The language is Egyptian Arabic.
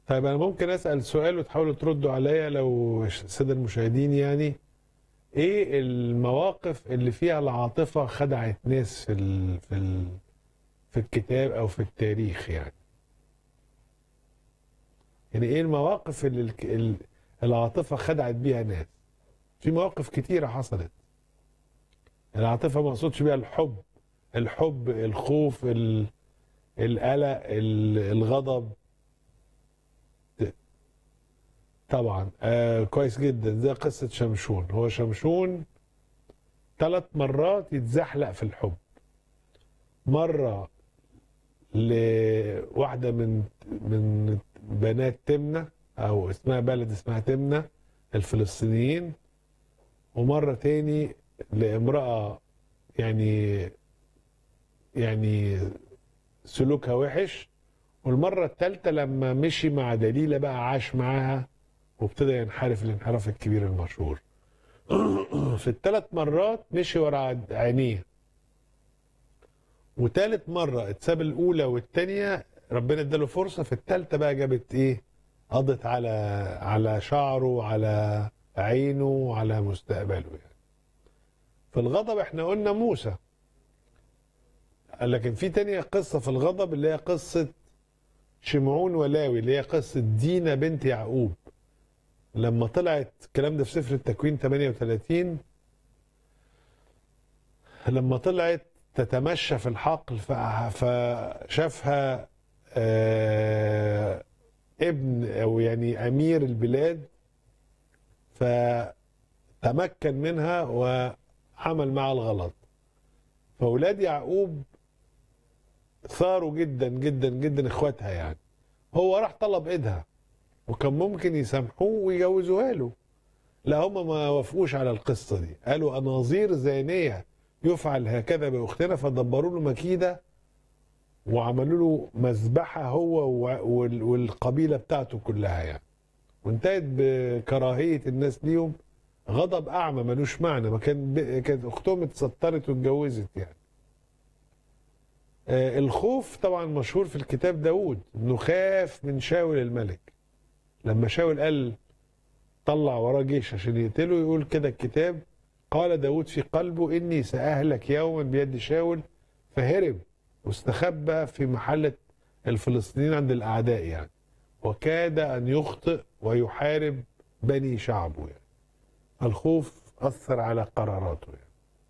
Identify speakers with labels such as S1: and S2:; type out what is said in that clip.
S1: طيب انا ممكن اسال سؤال وتحاولوا تردوا عليا لو الساده المشاهدين يعني ايه المواقف اللي فيها العاطفه خدعت ناس في ال في ال في الكتاب او في التاريخ يعني يعني ايه المواقف اللي الك- ال- العاطفه خدعت بيها ناس في مواقف كتيره حصلت العاطفه ما اقصدش بيها الحب الحب الخوف ال- القلق ال- الغضب طبعا آه كويس جدا زي قصة شمشون هو شمشون ثلاث مرات يتزحلق في الحب مرة لواحدة من من بنات تمنة أو اسمها بلد اسمها تمنة الفلسطينيين ومرة تاني لامرأة يعني يعني سلوكها وحش والمرة الثالثة لما مشي مع دليلة بقى عاش معاها وابتدى ينحرف الانحراف الكبير المشهور في الثلاث مرات مشي ورا عينيه وتالت مرة اتساب الأولى والتانية ربنا اداله فرصة في التالتة بقى جابت إيه؟ قضت على على شعره على عينه على مستقبله يعني. في الغضب احنا قلنا موسى لكن في تانية قصة في الغضب اللي هي قصة شمعون ولاوي اللي هي قصة دينا بنت يعقوب لما طلعت الكلام ده في سفر التكوين 38 لما طلعت تتمشى في الحقل ف- فشافها آه، ابن او يعني امير البلاد فتمكن منها وعمل معها الغلط فاولاد يعقوب ثاروا جدا جدا جدا اخواتها يعني هو راح طلب ايدها وكان ممكن يسامحوه ويجوزوها له لا هم ما وافقوش على القصه دي قالوا اناظير زانيه يفعل هكذا باختنا فدبروا له مكيده وعملوا له مذبحه هو و- وال- والقبيله بتاعته كلها يعني وانتهت بكراهيه الناس ليهم غضب اعمى ملوش معنى ما كان ب... كانت اختهم اتسترت واتجوزت يعني آه الخوف طبعا مشهور في الكتاب داود انه خاف من شاول الملك لما شاول قال طلع وراه جيش عشان يقتله يقول كده الكتاب قال داود في قلبه إني سأهلك يوما بيد شاول فهرب واستخبى في محلة الفلسطينيين عند الأعداء يعني وكاد أن يخطئ ويحارب بني شعبه يعني الخوف أثر على قراراته يعني